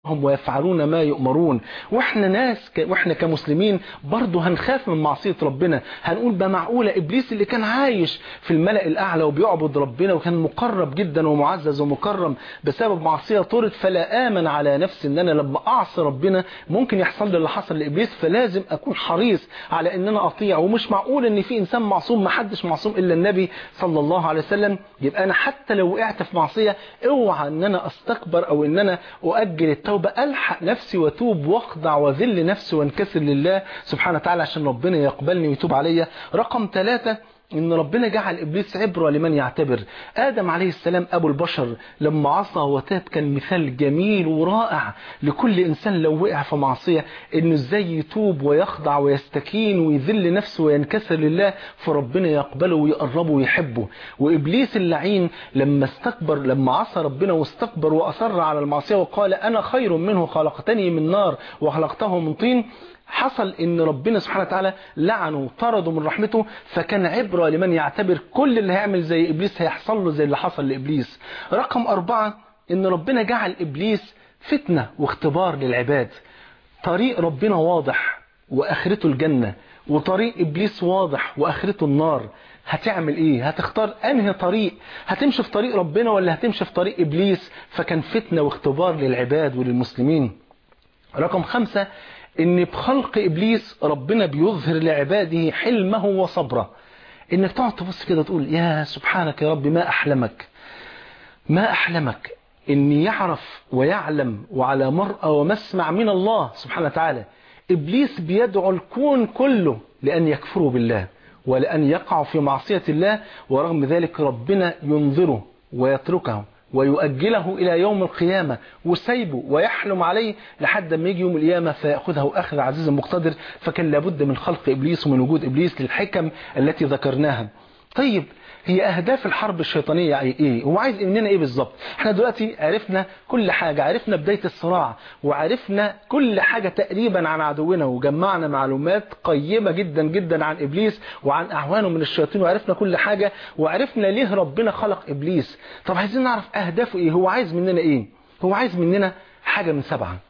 هم ويفعلون ما يؤمرون واحنا ناس ك... واحنا كمسلمين برضه هنخاف من معصية ربنا هنقول بقى معقولة ابليس اللي كان عايش في الملأ الاعلى وبيعبد ربنا وكان مقرب جدا ومعزز ومكرم بسبب معصية طرد فلا امن على نفسي ان انا لما اعصي ربنا ممكن يحصل لي اللي حصل لابليس فلازم اكون حريص على ان انا اطيع ومش معقول ان في انسان معصوم ما حدش معصوم الا النبي صلى الله عليه وسلم يبقى انا حتى لو وقعت في معصية اوعى ان انا استكبر او ان انا اؤجل التوبة الحق نفسي واتوب واخضع واذل نفسي وانكسر لله سبحانه وتعالى عشان ربنا يقبلني ويتوب عليا رقم ثلاثة ان ربنا جعل ابليس عبرة لمن يعتبر ادم عليه السلام ابو البشر لما عصى وتاب كان مثال جميل ورائع لكل انسان لو وقع في معصية انه ازاي يتوب ويخضع ويستكين ويذل نفسه وينكسر لله فربنا يقبله ويقربه ويحبه وابليس اللعين لما استكبر لما عصى ربنا واستكبر واصر على المعصية وقال انا خير منه خلقتني من نار وخلقته من طين حصل ان ربنا سبحانه وتعالى لعنه وطرده من رحمته فكان عبرة لمن يعتبر كل اللي هيعمل زي ابليس هيحصل له زي اللي حصل لابليس رقم اربعة ان ربنا جعل ابليس فتنة واختبار للعباد طريق ربنا واضح واخرته الجنة وطريق ابليس واضح واخرته النار هتعمل ايه هتختار انهي طريق هتمشي في طريق ربنا ولا هتمشي في طريق ابليس فكان فتنة واختبار للعباد وللمسلمين رقم خمسة ان بخلق ابليس ربنا بيظهر لعباده حلمه وصبره انك تقعد تبص كده تقول يا سبحانك يا رب ما احلمك ما احلمك ان يعرف ويعلم وعلى مرأى ومسمع من الله سبحانه وتعالى ابليس بيدعو الكون كله لان يكفروا بالله ولان يقعوا في معصية الله ورغم ذلك ربنا ينظره ويتركه ويؤجله إلى يوم القيامة وسيبه ويحلم عليه لحد ما يجي يوم القيامة فيأخذه أخذ عزيز مقتدر فكان لابد من خلق إبليس ومن وجود إبليس للحكم التي ذكرناها طيب هي أهداف الحرب الشيطانية إيه هو عايز مننا إيه بالظبط احنا دلوقتي عرفنا كل حاجة عرفنا بداية الصراع وعرفنا كل حاجة تقريبا عن عدونا وجمعنا معلومات قيمة جدا جدا عن إبليس وعن أعوانه من الشياطين وعرفنا كل حاجة وعرفنا ليه ربنا خلق إبليس طب عايزين نعرف أهدافه إيه هو عايز مننا إيه هو عايز مننا حاجة من سبعة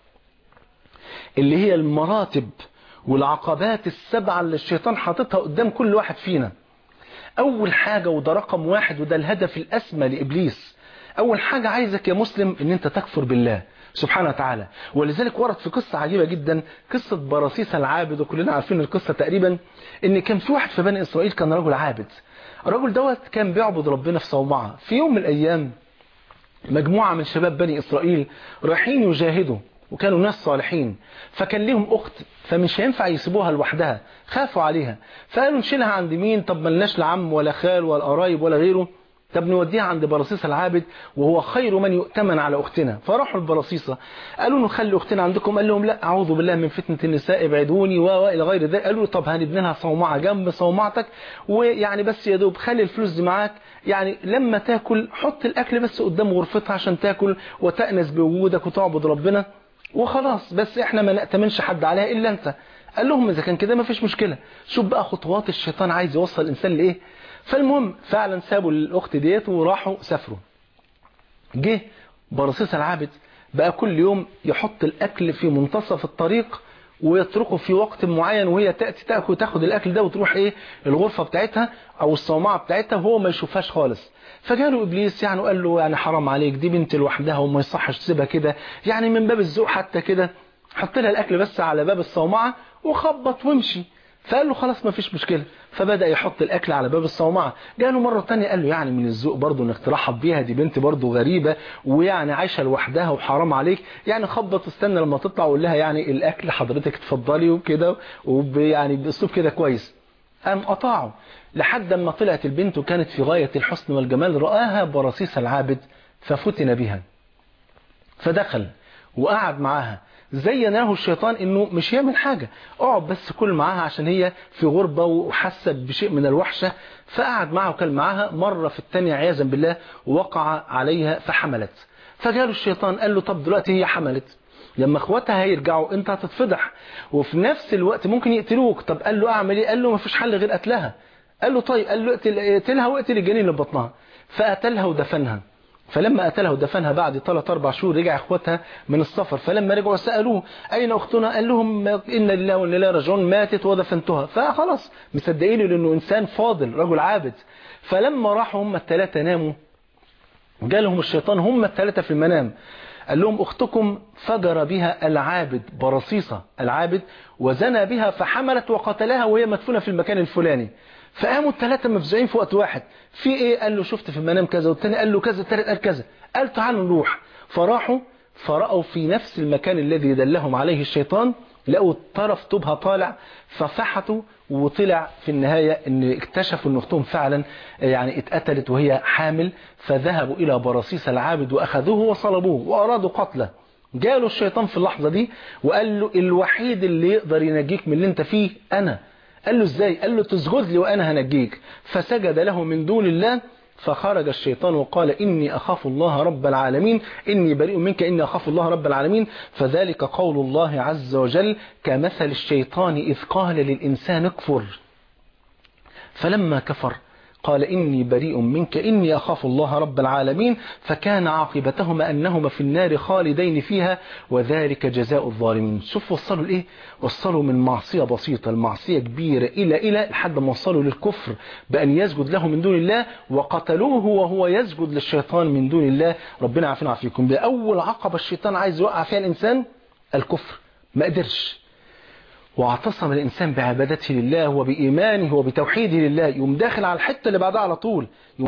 اللي هي المراتب والعقبات السبعة اللي الشيطان حاططها قدام كل واحد فينا أول حاجة وده رقم واحد وده الهدف الأسمى لإبليس أول حاجة عايزك يا مسلم أن أنت تكفر بالله سبحانه وتعالى ولذلك ورد في قصة عجيبة جدا قصة براسيس العابد وكلنا عارفين القصة تقريبا ان كان في واحد في بني إسرائيل كان رجل عابد الرجل دوت كان بيعبد ربنا في صومعة في يوم من الأيام مجموعة من شباب بني إسرائيل رايحين يجاهدوا وكانوا ناس صالحين فكان لهم أخت فمش هينفع يسيبوها لوحدها خافوا عليها فقالوا نشيلها عند مين طب ملناش لا عم ولا خال ولا قرايب ولا غيره طب نوديها عند برصيصة العابد وهو خير من يؤتمن على أختنا فراحوا البرصيصة قالوا نخلي أختنا عندكم قال لهم لا أعوذ بالله من فتنة النساء ابعدوني وإلى غير ذلك قالوا طب هنبني لها صومعة جنب صومعتك ويعني بس يا دوب خلي الفلوس دي معاك يعني لما تاكل حط الأكل بس قدام غرفتها عشان تاكل وتأنس بوجودك وتعبد ربنا وخلاص بس احنا ما نأتمنش حد عليها إلا أنت قال لهم إذا كان كده ما فيش مشكلة شوف بقى خطوات الشيطان عايز يوصل الإنسان لإيه فالمهم فعلا سابوا الأخت ديت وراحوا سافروا جه برصيص العابد بقى كل يوم يحط الأكل في منتصف الطريق ويتركه في وقت معين وهي تأتي تأكل تاخد الأكل ده وتروح إيه الغرفة بتاعتها أو الصومعة بتاعتها وهو ما يشوفهاش خالص فجاله إبليس يعني وقال له يعني حرام عليك دي بنت لوحدها وما يصحش تسيبها كده يعني من باب الذوق حتى كده حط لها الأكل بس على باب الصومعة وخبط وامشي فقال له خلاص ما فيش مشكلة فبدأ يحط الأكل على باب الصومعة جاله مرة تانية قال له يعني من الذوق برضه انك ترحب بيها دي بنت برضه غريبة ويعني عايشة لوحدها وحرام عليك يعني خبط استنى لما تطلع وقول لها يعني الأكل حضرتك اتفضلي وكده ويعني بأسلوب كده كويس قام قطعه لحد ما طلعت البنت وكانت في غاية الحسن والجمال رآها برصيص العابد ففتن بها فدخل وقعد معاها زيناه الشيطان انه مش يعمل حاجة اقعد بس كل معاها عشان هي في غربة وحست بشيء من الوحشة فقعد معها وكل معاها مرة في الثانية عياذا بالله وقع عليها فحملت فجاله الشيطان قال له طب دلوقتي هي حملت لما اخواتها هيرجعوا انت هتتفضح وفي نفس الوقت ممكن يقتلوك طب قال له اعمل ايه قال له ما فيش حل غير قتلها قال له طيب قال له اقتل اقتلها واقتل الجنين اللي في بطنها فقتلها ودفنها فلما قتلها ودفنها بعد 3 4 شهور رجع اخواتها من السفر فلما رجعوا سالوه اين اختنا قال لهم ان لله وانا اليه راجعون ماتت ودفنتها فخلاص مصدقينه لانه انسان فاضل رجل عابد فلما راحوا هم الثلاثه ناموا جالهم الشيطان هم الثلاثه في المنام قال لهم اختكم فجر بها العابد برصيصه العابد وزنى بها فحملت وقتلها وهي مدفونه في المكان الفلاني فقاموا الثلاثة مفزوعين في وقت واحد في ايه قال له شفت في المنام كذا والتاني قال له كذا التالت قال كذا قال تعالوا نروح فراحوا فرأوا في نفس المكان الذي دلهم عليه الشيطان لقوا طرف طوبها طالع ففحتوا وطلع في النهاية ان اكتشفوا ان اختهم فعلا يعني اتقتلت وهي حامل فذهبوا الى برصيص العابد واخذوه وصلبوه وارادوا قتله جاله الشيطان في اللحظة دي وقال له الوحيد اللي يقدر ينجيك من اللي انت فيه انا قال له ازاي قال له تسجد لي وانا هنجيك فسجد له من دون الله فخرج الشيطان وقال إني أخاف الله رب العالمين إني بريء منك إني أخاف الله رب العالمين فذلك قول الله عز وجل كمثل الشيطان إذ قال للإنسان اكفر فلما كفر قال إني بريء منك إني أخاف الله رب العالمين فكان عاقبتهما أنهما في النار خالدين فيها وذلك جزاء الظالمين شوف وصلوا لإيه وصلوا من معصية بسيطة المعصية كبيرة إلى إلى لحد ما وصلوا للكفر بأن يسجد له من دون الله وقتلوه وهو يسجد للشيطان من دون الله ربنا عافينا عافيكم بأول عقبة الشيطان عايز يوقع فيها الإنسان الكفر ما قدرش واعتصم الإنسان بعبادته لله وبإيمانه وبتوحيده لله يوم داخل على الحتة اللي بعدها على طول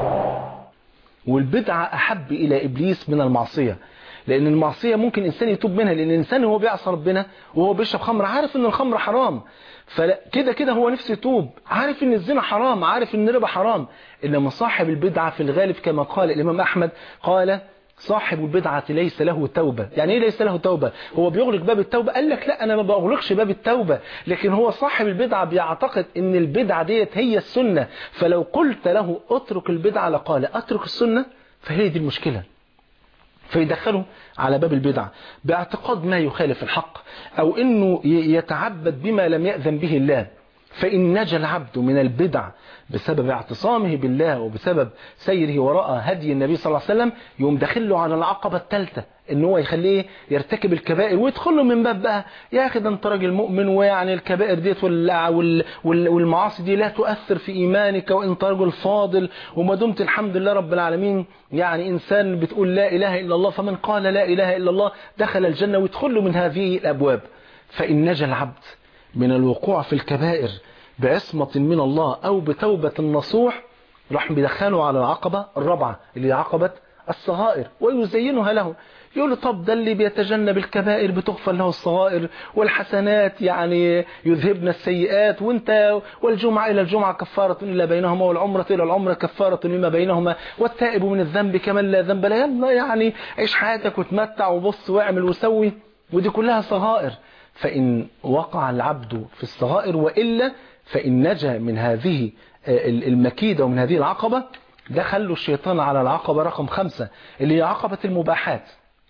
والبدعة أحب إلى إبليس من المعصية لأن المعصية ممكن إنسان يتوب منها لأن الإنسان هو بيعصى ربنا وهو بيشرب خمر عارف إن الخمر حرام فكده كده هو نفسه يتوب عارف إن الزنا حرام عارف إن الربا حرام إنما صاحب البدعة في الغالب كما قال الإمام أحمد قال صاحب البدعة ليس له توبة يعني ايه ليس له توبة هو بيغلق باب التوبة قال لك لا انا ما بغلقش باب التوبة لكن هو صاحب البدعة بيعتقد ان البدعة ديت هي السنة فلو قلت له اترك البدعة لقال اترك السنة فهي دي المشكلة فيدخله على باب البدعة باعتقاد ما يخالف الحق او انه يتعبد بما لم يأذن به الله فإن نجا العبد من البدع بسبب اعتصامه بالله وبسبب سيره وراء هدي النبي صلى الله عليه وسلم يوم داخله على العقبة الثالثة ان هو يخليه يرتكب الكبائر ويدخل له من باب بقى يا اخي ده انت راجل مؤمن ويعني الكبائر ديت والمعاصي دي لا تؤثر في ايمانك وانت رجل فاضل وما دمت الحمد لله رب العالمين يعني انسان بتقول لا اله الا الله فمن قال لا اله الا الله دخل الجنه ويدخل له من هذه الابواب فان نجا العبد من الوقوع في الكبائر بعصمة من الله أو بتوبة نصوح راح بيدخله على العقبة الرابعة اللي هي عقبة الصغائر ويزينها له يقول له طب ده اللي بيتجنب الكبائر بتغفر له الصغائر والحسنات يعني يذهبن السيئات وانت والجمعة إلى الجمعة كفارة إلا بينهما والعمرة إلى العمرة كفارة لما بينهما والتائب من الذنب كمن لا ذنب له يلا يعني عيش حياتك وتمتع وبص واعمل وسوي ودي كلها صغائر فإن وقع العبد في الصغائر وإلا فإن نجا من هذه المكيدة ومن هذه العقبة دخلوا الشيطان على العقبة رقم خمسة اللي هي عقبة المباحات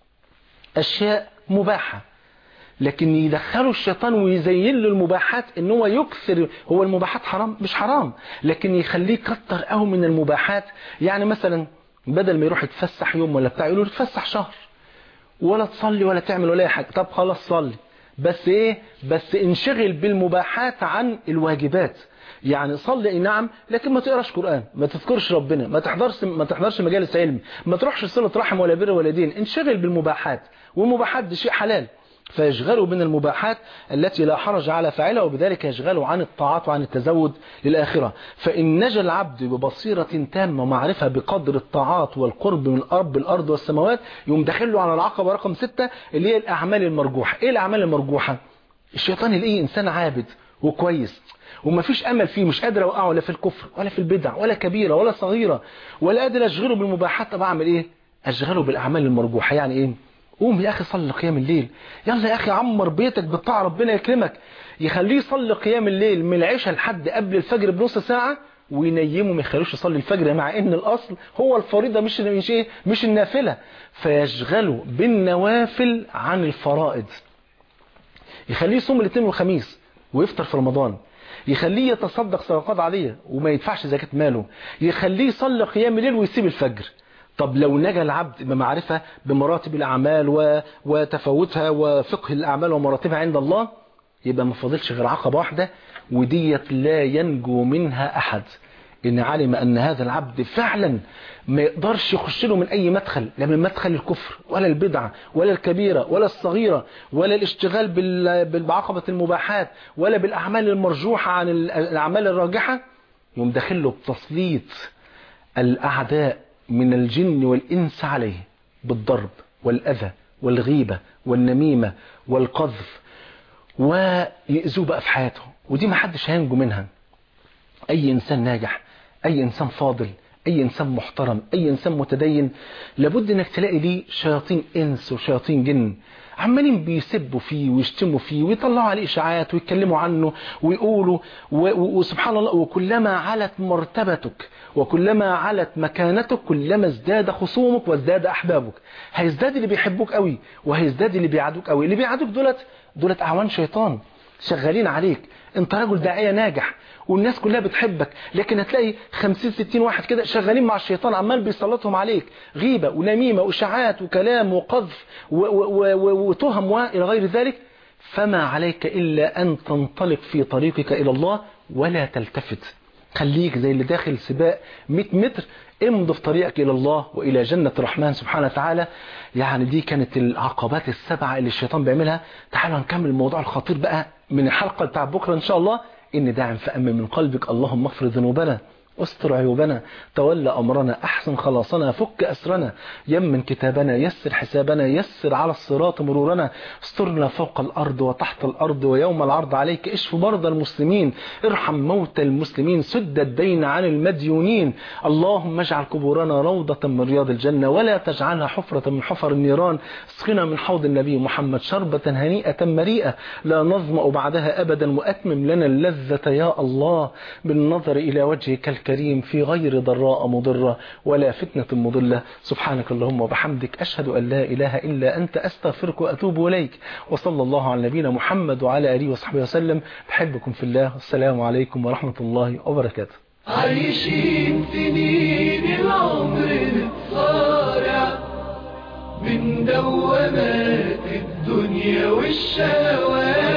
أشياء مباحة لكن يدخلوا الشيطان ويزين له المباحات ان هو يكثر هو المباحات حرام مش حرام لكن يخليه يكتر قوي من المباحات يعني مثلا بدل ما يروح يتفسح يوم ولا بتاع يقول له تفسح شهر ولا تصلي ولا تعمل ولا اي حاجه طب خلاص صلي بس ايه بس انشغل بالمباحات عن الواجبات يعني صلي نعم لكن ما تقراش قرآن ما تذكرش ربنا ما تحضرش ما تحضرش مجالس علم ما تروحش صلة رحم ولا بر ولا دين انشغل بالمباحات والمباحات دي شيء حلال فيشغلوا من المباحات التي لا حرج على فاعلها وبذلك يشغلوا عن الطاعات وعن التزود للآخرة فإن نجا العبد ببصيرة تامة ومعرفة بقدر الطاعات والقرب من رب الأرض والسماوات يوم داخله على العقبة رقم ستة اللي هي الأعمال المرجوحة إيه الأعمال المرجوحة الشيطان يلاقيه إنسان عابد وكويس وما فيش امل فيه مش قادر اوقعه ولا في الكفر ولا في البدع ولا كبيره ولا صغيره ولا قادر اشغله بالمباحات طب اعمل ايه اشغله بالاعمال المرجوحه يعني ايه قوم يا اخي صلي قيام الليل يلا يا اخي عمر بيتك بالطاعه ربنا يكرمك يخليه يصلي قيام الليل من العشاء لحد قبل الفجر بنص ساعه وينيمه ما يخلوش يصلي الفجر مع ان الاصل هو الفريضه مش مش ايه مش النافله فيشغله بالنوافل عن الفرائض يخليه يصوم الاثنين والخميس ويفطر في رمضان يخليه يتصدق صدقات عادية وما يدفعش زكاة ماله يخليه يصلي قيام الليل ويسيب الفجر طب لو نجا العبد بمعرفة بمراتب الأعمال و... وتفاوتها وفقه الأعمال ومراتبها عند الله يبقى ما فاضلش غير عقبة واحدة وديت لا ينجو منها أحد إن علم أن هذا العبد فعلا ما يقدرش يخش له من أي مدخل لا من مدخل الكفر ولا البدعة ولا الكبيرة ولا الصغيرة ولا الاشتغال بال- بعقبة المباحات ولا بالأعمال المرجوحة عن الأعمال الراجحة يوم داخل له بتسليط الأعداء من الجن والإنس عليه بالضرب والأذى والغيبة والنميمة والقذف ويأذوه بقى في حياته ودي ما حدش هينجو منها أي إنسان ناجح أي إنسان فاضل أي إنسان محترم أي إنسان متدين لابد إنك تلاقي ليه شياطين إنس وشياطين جن عمالين بيسبوا فيه ويشتموا فيه ويطلعوا عليه إشاعات ويتكلموا عنه ويقولوا و- و- وسبحان الله وكلما علت مرتبتك وكلما علت مكانتك كلما ازداد خصومك وازداد أحبابك هيزداد اللي بيحبوك قوي وهيزداد اللي بيعادوك قوي اللي بيعادوك دولت دولت أعوان شيطان شغالين عليك انت راجل داعية ناجح والناس كلها بتحبك لكن هتلاقي 50 60 واحد كده شغالين مع الشيطان عمال بيسلطهم عليك غيبة ونميمة واشاعات وكلام وقذف و- و- و- وتهم والى غير ذلك فما عليك إلا أن تنطلق في طريقك إلى الله ولا تلتفت خليك زي اللي داخل سباق 100 متر امضي في طريقك إلى الله وإلى جنة الرحمن سبحانه وتعالى يعني دي كانت العقبات السبعة اللي الشيطان بيعملها تعالوا نكمل الموضوع الخطير بقى من الحلقة بتاع بكرة إن شاء الله إن داعم فأمن من قلبك اللهم اغفر ذنوبنا استر عيوبنا تولى أمرنا أحسن خلاصنا فك أسرنا يمن كتابنا يسر حسابنا يسر على الصراط مرورنا استرنا فوق الأرض وتحت الأرض ويوم العرض عليك اشف مرضى المسلمين ارحم موتى المسلمين سد الدين عن المديونين اللهم اجعل قبورنا روضة من رياض الجنة ولا تجعلها حفرة من حفر النيران اسقنا من حوض النبي محمد شربة هنيئة مريئة لا نظمأ بعدها أبدا وأتمم لنا اللذة يا الله بالنظر إلى وجهك الكريم في غير ضراء مضرة ولا فتنة مضلة سبحانك اللهم وبحمدك أشهد أن لا إله إلا أنت أستغفرك وأتوب إليك وصلى الله على نبينا محمد وعلى آله وصحبه وسلم بحبكم في الله والسلام عليكم ورحمة الله وبركاته عايشين سنين العمر نتصارع من دوامات الدنيا والشهوات